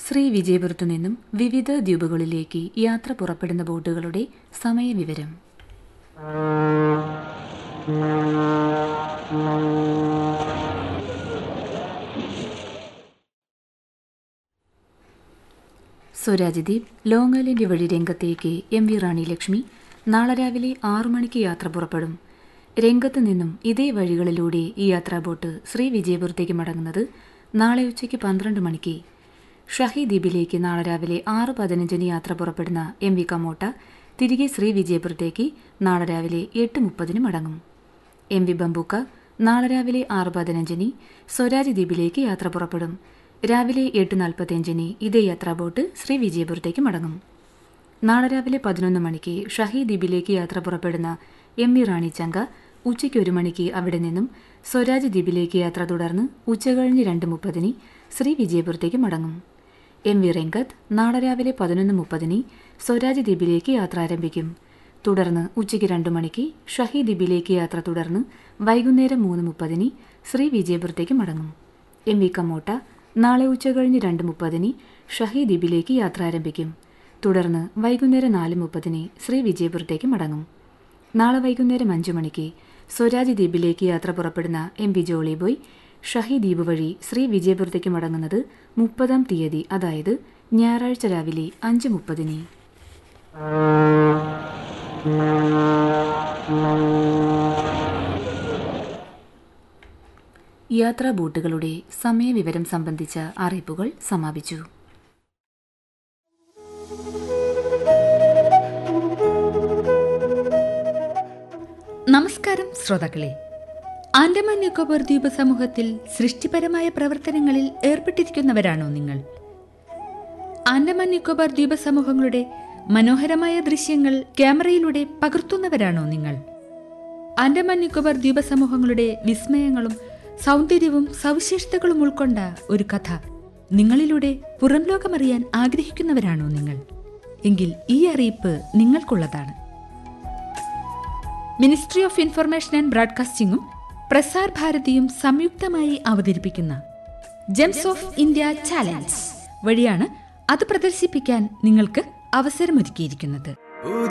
ശ്രീ വിജയപുരത്തു നിന്നും വിവിധ ദ്വീപുകളിലേക്ക് യാത്ര പുറപ്പെടുന്ന ബോട്ടുകളുടെ സമയവിവരം സ്വരാജ്ദ്വീപ് ലോങ് ഐലൻഡ് വഴി രംഗത്തേക്ക് എം വി റാണി ലക്ഷ്മി നാളെ രാവിലെ ആറു മണിക്ക് യാത്ര പുറപ്പെടും രംഗത്ത് നിന്നും ഇതേ വഴികളിലൂടെ ഈ യാത്രാ ബോട്ട് ശ്രീ വിജയപുരത്തേക്ക് മടങ്ങുന്നത് നാളെ ഉച്ചയ്ക്ക് പന്ത്രണ്ട് മണിക്ക് ഷഹി ദ്വീപിലേക്ക് നാളെ രാവിലെ ആറ് പതിനഞ്ചിന് യാത്ര പുറപ്പെടുന്ന എം വി കമോട്ട തിരികെ ശ്രീ വിജയപുരത്തേക്ക് നാളെ രാവിലെ എട്ട് മുപ്പതിന് മടങ്ങും എം വി ബംബൂക്ക നാളെ രാവിലെ ആറ് പതിനഞ്ചിന് സ്വരാജ് ദ്വീപിലേക്ക് യാത്ര പുറപ്പെടും രാവിലെ എട്ട് നാൽപ്പത്തിയഞ്ചിന് ഇതേ യാത്രാ ബോട്ട് ശ്രീ വിജയപുരത്തേക്ക് മടങ്ങും നാളെ രാവിലെ പതിനൊന്ന് മണിക്ക് ഷഹി ദ്വീപിലേക്ക് യാത്ര പുറപ്പെടുന്ന എം വി റാണി ചങ്ക ഉച്ചയ്ക്ക് ഒരു മണിക്ക് അവിടെ നിന്നും സ്വരാജ് ദ്വീപിലേക്ക് യാത്ര തുടർന്ന് ഉച്ചകഴിഞ്ഞ് രണ്ട് മുപ്പതിന് ശ്രീ വിജയപുരത്തേക്ക് മടങ്ങും എം വി റെങ്കത്ത് നാളെ രാവിലെ പതിനൊന്ന് മുപ്പതിന് സ്വരാജ് ദ്വീപിലേക്ക് യാത്ര ആരംഭിക്കും തുടർന്ന് ഉച്ചയ്ക്ക് രണ്ടു മണിക്ക് ഷഹി ദ്വീപിലേക്ക് യാത്ര തുടർന്ന് വൈകുന്നേരം മൂന്ന് മുപ്പതിന് ശ്രീ വിജയപുരത്തേക്ക് മടങ്ങും എം വി കമ്മോട്ട നാളെ ഉച്ചകഴിഞ്ഞ് രണ്ട് മുപ്പതിന് ഷഹി ദ്വീപിലേക്ക് യാത്ര ആരംഭിക്കും തുടർന്ന് വൈകുന്നേരം നാല് മുപ്പതിന് ശ്രീ വിജയപുരത്തേക്ക് മടങ്ങും നാളെ വൈകുന്നേരം അഞ്ചു മണിക്ക് സ്വരാജ് ദ്വീപിലേക്ക് യാത്ര പുറപ്പെടുന്ന M P Jolly Boy Shaheed Dweep വഴി ശ്രീ വിജയപുരത്തേക്ക് മടങ്ങുന്നത് മുപ്പതാം തീയതി അതായത് ഞായറാഴ്ച രാവിലെ അഞ്ച് മുപ്പതിന് യാത്രാ ബോട്ടുകളുടെ സമയവിവരം സംബന്ധിച്ച അറിയിപ്പുകൾ സമാപിച്ചു നമസ്കാരം ശ്രോതാക്കളെ ആൻഡമാൻ നിക്കോബാർ ദ്വീപ സമൂഹത്തിൽ സൃഷ്ടിപരമായ പ്രവർത്തനങ്ങളിൽ ഏർപ്പെട്ടിരിക്കുന്നവരാണോ നിങ്ങൾ ആൻഡമാൻ നിക്കോബാർ ദ്വീപ സമൂഹങ്ങളുടെ മനോഹരമായ ദൃശ്യങ്ങൾ ക്യാമറയിലൂടെ പകർത്തുന്നവരാണോ നിങ്ങൾ ആൻഡമാൻ നിക്കോബാർ ദ്വീപ സമൂഹങ്ങളുടെ വിസ്മയങ്ങളും സൗന്ദര്യവും സവിശേഷതകളും ഉൾക്കൊണ്ട ഒരു കഥ നിങ്ങളിലൂടെ പുറം ലോകമറിയാൻ ആഗ്രഹിക്കുന്നവരാണോ നിങ്ങൾ എങ്കിൽ ഈ അറിയിപ്പ് നിങ്ങൾക്കുള്ളതാണ് മിനിസ്ട്രി ഓഫ് ഇൻഫർമേഷൻ ആൻഡ് ബ്രോഡ്കാസ്റ്റിംഗും പ്രസാർ ഭാരതിയും സംയുക്തമായി അവതരിപ്പിക്കുന്ന ജെംസ് ഓഫ് ഇന്ത്യ ചാലഞ്ച് വഴിയാണ് അത് പ്രദർശിപ്പിക്കാൻ നിങ്ങൾക്ക് അവസരമൊരുക്കിയിരിക്കുന്നത്